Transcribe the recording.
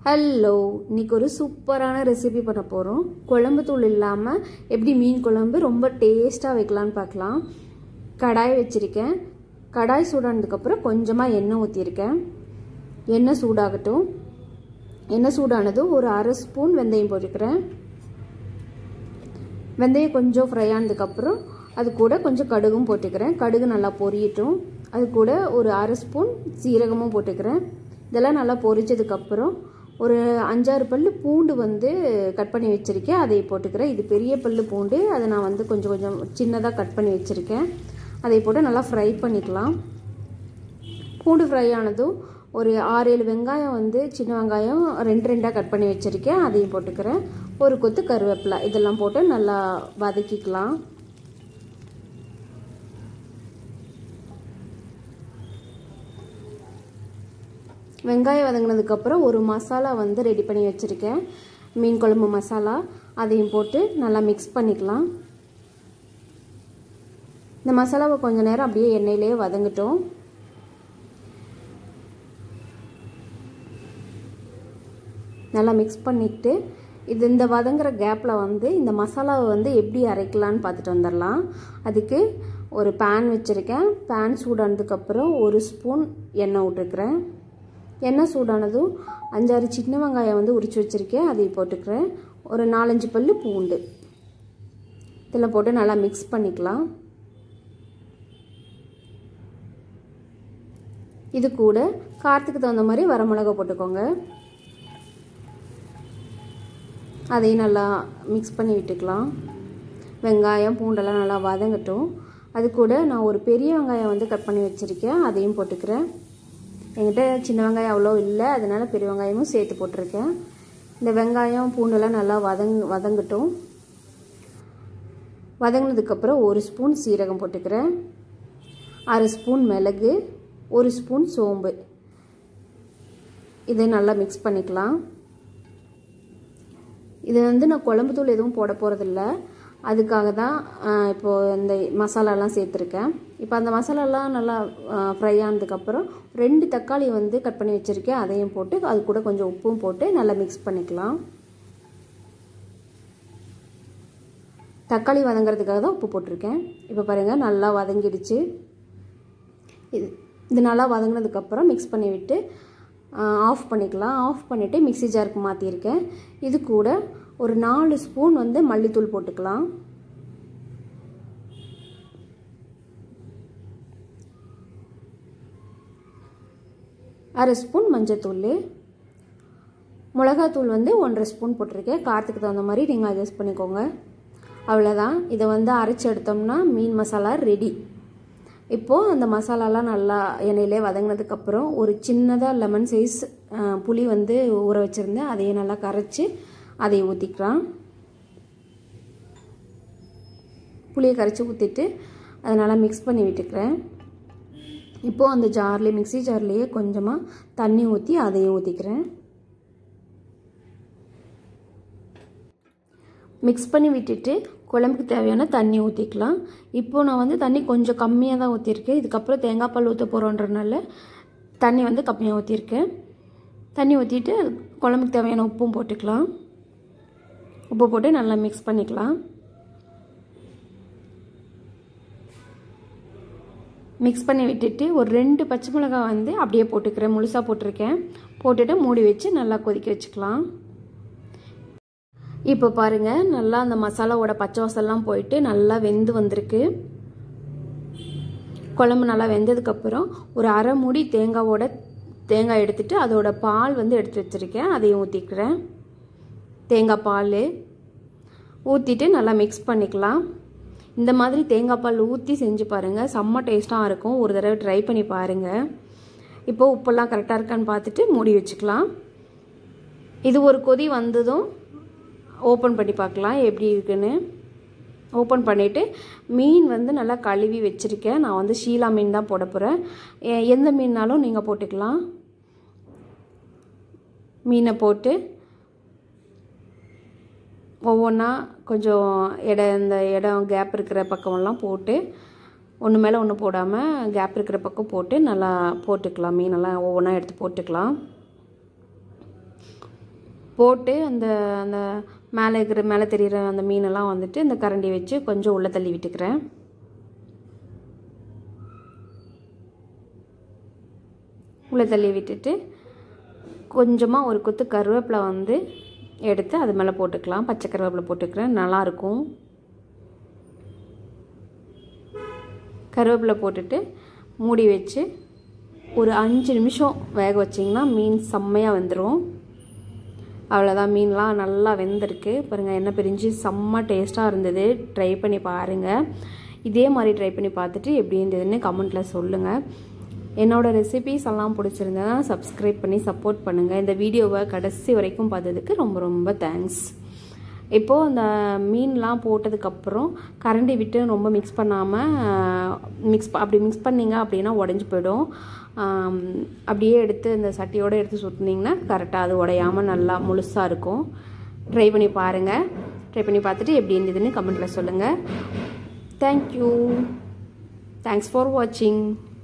hello இன்னைக்கு ஒரு சூப்பரான ரெசிபி பண்ண போகிறோம் குழம்பு தூள் இல்லாமல் எப்படி மீன் குழம்பு ரொம்ப டேஸ்ட்டாக வைக்கலான்னு பார்க்கலாம் கடாய் வச்சுருக்கேன் கடாய் சூடானதுக்கப்புறம் கொஞ்சமாக எண்ணெய் ஊற்றிருக்கேன் எண்ணெய் சூடாகட்டும் எண்ணெய் சூடானதும் ஒரு அரை ஸ்பூன் வெந்தயம் போட்டுக்கிறேன் வெந்தயம் கொஞ்சம் ஃப்ரை ஆனதுக்கப்புறம் அது கூட கொஞ்சம் கடுகும் போட்டுக்கிறேன் கடுகு நல்லா பொரியட்டும் அது கூட ஒரு அரை ஸ்பூன் சீரகமும் போட்டுக்கிறேன் இதெல்லாம் நல்லா பொரிச்சதுக்கப்புறம் ஒரு அஞ்சாறு பல் பூண்டு வந்து கட் பண்ணி வச்சுருக்கேன் அதை போட்டுக்கிறேன் இது பெரிய பல் பூண்டு அதை நான் வந்து கொஞ்சம் கொஞ்சம் சின்னதாக கட் பண்ணி வச்சுருக்கேன் அதை போட்டு நல்லா ஃப்ரை பண்ணிக்கலாம் பூண்டு ஃப்ரை ஆனதும் ஒரு ஆறு ஏழு வெங்காயம் வந்து சின்ன வெங்காயம் ரெண்டு ரெண்டாக கட் பண்ணி வச்சுருக்கேன் அதையும் போட்டுக்கிறேன் ஒரு கொத்து கருவேப்பிலை இதெல்லாம் போட்டு நல்லா வதக்கிக்கலாம் வெங்காயம் வதங்கினதுக்கப்புறம் ஒரு மசாலா வந்து ரெடி பண்ணி வச்சுருக்கேன் மீன் குழம்பு மசாலா அதையும் போட்டு நல்லா மிக்ஸ் பண்ணிக்கலாம் இந்த மசாலாவை கொஞ்சம் நேரம் அப்படியே எண்ணெயிலே வதங்கட்டும் நல்லா மிக்ஸ் பண்ணிவிட்டு இது இந்த வதங்குற கேப்பில் வந்து இந்த மசாலாவை வந்து எப்படி அரைக்கலான்னு பார்த்துட்டு வந்துடலாம் அதுக்கு ஒரு பேன் வச்சுருக்கேன் பேன் சூடானதுக்கப்புறம் ஒரு ஸ்பூன் எண்ணெய் விட்டுருக்குறேன் எண்ணெய் சூடானதும் அஞ்சாறு சின்ன வெங்காயம் வந்து உரிச்சு வச்சுருக்கேன் அதை போட்டுக்கிறேன் ஒரு நாலஞ்சு பல் பூண்டு இதில் போட்டு நல்லா மிக்ஸ் பண்ணிக்கலாம் இது கூட காரத்துக்கு தகுந்த மாதிரி வரமிளகா போட்டுக்கோங்க அதையும் நல்லா மிக்ஸ் பண்ணி விட்டுக்கலாம் வெங்காயம் பூண்டெல்லாம் நல்லா வதங்கட்டும் அது கூட நான் ஒரு பெரிய வெங்காயம் வந்து கட் பண்ணி வச்சுருக்கேன் அதையும் போட்டுக்கிறேன் என்கிட்ட சின்ன வெங்காயம் அவ்வளோ இல்லை அதனால் பெரிய வெங்காயமும் சேர்த்து போட்டிருக்கேன் இந்த வெங்காயம் பூண்டெல்லாம் நல்லா வதங் வதங்கட்டும் வதங்கினதுக்கப்புறம் ஒரு ஸ்பூன் சீரகம் போட்டுக்கிறேன் அரை ஸ்பூன் மிளகு ஒரு ஸ்பூன் சோம்பு இதை நல்லா மிக்ஸ் பண்ணிக்கலாம் இது வந்து நான் குழம்பு தூள் எதுவும் போட போகிறதில்ல அதுக்காக தான் இப்போது இந்த மசாலாலாம் சேர்த்துருக்கேன் இப்போ அந்த மசாலாலாம் நல்லா ஃப்ரை ஆனதுக்கப்புறம் ரெண்டு தக்காளி வந்து கட் பண்ணி வச்சுருக்கேன் அதையும் போட்டு அது கூட கொஞ்சம் உப்பும் போட்டு நல்லா மிக்ஸ் பண்ணிக்கலாம் தக்காளி வதங்கிறதுக்காக தான் உப்பு போட்டிருக்கேன் இப்போ பாருங்கள் நல்லா வதங்கிடுச்சு இது இது நல்லா வதங்கினதுக்கப்புறம் மிக்ஸ் பண்ணி விட்டு ஆஃப் பண்ணிக்கலாம் ஆஃப் பண்ணிவிட்டு மிக்சி ஜாருக்கு மாற்றிருக்கேன் இது கூட ஒரு நாலு ஸ்பூன் வந்து மல்லித்தூள் போட்டுக்கலாம் அரை ஸ்பூன் மஞ்சத்தூள் மிளகாத்தூள் வந்து ஒன்றரை ஸ்பூன் போட்டிருக்கேன் காரத்துக்கு தகுந்த மாதிரி நீங்கள் அட்ஜஸ்ட் பண்ணிக்கோங்க அவ்வளோதான் இதை வந்து அரைச்சி எடுத்தோம்னா மீன் மசாலா ரெடி இப்போது அந்த மசாலாலாம் நல்லா எண்ணெயிலே வதங்கினதுக்கப்புறம் ஒரு சின்னதாக லெமன் சைஸ் புளி வந்து ஊற வச்சுருந்தேன் அதையும் நல்லா கரைச்சி அதை ஊற்றிக்கலாம் புளியை கரைச்சி ஊற்றிட்டு அதை நல்லா மிக்ஸ் பண்ணி விட்டுக்கிறேன் இப்போது அந்த ஜார்லேயே மிக்சி ஜார்லேயே கொஞ்சமாக தண்ணி ஊற்றி அதையும் ஊற்றிக்கிறேன் மிக்ஸ் பண்ணி விட்டுட்டு குழம்புக்கு தேவையான தண்ணி ஊற்றிக்கலாம் இப்போது நான் வந்து தண்ணி கொஞ்சம் கம்மியாக தான் ஊற்றிருக்கேன் இதுக்கப்புறம் தேங்காய் பால் ஊற்ற போகிறோன்றனால தண்ணி வந்து கம்மியாக ஊற்றிருக்கேன் தண்ணி ஊற்றிட்டு குழம்புக்கு தேவையான உப்பும் போட்டுக்கலாம் உப்பு போட்டு நல்லா மிக்ஸ் பண்ணிக்கலாம் மிக்ஸ் பண்ணி விட்டுட்டு ஒரு ரெண்டு பச்சை மிளகாய் வந்து அப்படியே போட்டுக்கிறேன் முழுசாக போட்டிருக்கேன் போட்டுட்டு மூடி வச்சு நல்லா கொதிக்க வச்சுக்கலாம் இப்போ பாருங்கள் நல்லா அந்த மசாலாவோட பச்சை வாசல்லாம் போயிட்டு நல்லா வெந்து வந்திருக்கு குழம்பு நல்லா வெந்ததுக்கப்புறம் ஒரு அரை மூடி தேங்காவோட தேங்காய் எடுத்துட்டு அதோட பால் வந்து எடுத்து வச்சுருக்கேன் அதையும் ஊற்றிக்கிறேன் தேங்காய் பால் ஊற்றிட்டு நல்லா மிக்ஸ் பண்ணிக்கலாம் இந்த மாதிரி தேங்காய் பால் ஊற்றி செஞ்சு பாருங்கள் செம்ம டேஸ்ட்டாக இருக்கும் ஒரு தடவை ட்ரை பண்ணி பாருங்கள் இப்போது உப்பெல்லாம் கரெக்டாக இருக்கான்னு பார்த்துட்டு மூடி வச்சுக்கலாம் இது ஒரு கொதி வந்ததும் ஓப்பன் பண்ணி பார்க்கலாம் எப்படி இருக்குன்னு ஓப்பன் பண்ணிவிட்டு மீன் வந்து நல்லா கழுவி வச்சுருக்கேன் நான் வந்து ஷீலா மீன் தான் போட போகிறேன் எந்த மீன்னாலும் நீங்கள் போட்டுக்கலாம் மீனை போட்டு ஒவ்வொன்றா கொஞ்சம் இடம் இந்த இடம் கேப் இருக்கிற பக்கமெல்லாம் போட்டு ஒன்று மேலே ஒன்று போடாமல் கேப் இருக்கிற பக்கம் போட்டு நல்லா போட்டுக்கலாம் மீனெல்லாம் ஒவ்வொன்றா எடுத்து போட்டுக்கலாம் போட்டு அந்த அந்த மேலே இருக்கிற மேலே தெரிகிற அந்த மீனெல்லாம் வந்துட்டு இந்த கரண்டி வச்சு கொஞ்சம் உள்ளே தள்ளி விட்டுக்கிறேன் உள்ளே தள்ளி விட்டுட்டு கொஞ்சமாக ஒரு கொத்து கருவேப்பிலை வந்து எடுத்து அது மேலே போட்டுக்கலாம் பச்சை கருவேப்பிலை போட்டுக்கிறேன் நல்லாயிருக்கும் கருவேப்பிலை போட்டுட்டு மூடி வச்சு ஒரு அஞ்சு நிமிஷம் வேக வச்சிங்கன்னா மீன் செம்மையாக வெந்துடும் அவ்வளோதான் மீன்லாம் நல்லா வெந்திருக்கு பாருங்கள் எண்ணெய் பிரிஞ்சு செம்ம டேஸ்ட்டாக இருந்தது ட்ரை பண்ணி பாருங்கள் இதே மாதிரி ட்ரை பண்ணி பார்த்துட்டு எப்படி இருந்ததுன்னு கமெண்ட்டில் சொல்லுங்கள் என்னோடய ரெசிபீஸ் எல்லாம் பிடிச்சிருந்தா சப்ஸ்கிரைப் பண்ணி சப்போர்ட் பண்ணுங்கள் இந்த வீடியோவை கடைசி வரைக்கும் பார்த்ததுக்கு ரொம்ப ரொம்ப தேங்க்ஸ் இப்போது அந்த மீன்லாம் போட்டதுக்கப்புறம் கரண்டி விட்டு ரொம்ப மிக்ஸ் பண்ணாமல் மிக்ஸ் அப்படி மிக்ஸ் பண்ணிங்க அப்படின்னா உடஞ்சி போயிடும் அப்படியே எடுத்து இந்த சட்டியோடு எடுத்து சுட்டினீங்கன்னா கரெக்டாக அது உடையாமல் நல்லா முழுசாக இருக்கும் ட்ரை பண்ணி பாருங்கள் ட்ரை பண்ணி பார்த்துட்டு எப்படி இருந்ததுன்னு கமெண்ட்டில் சொல்லுங்கள் தேங்க்யூ தேங்க்ஸ் ஃபார் வாட்சிங்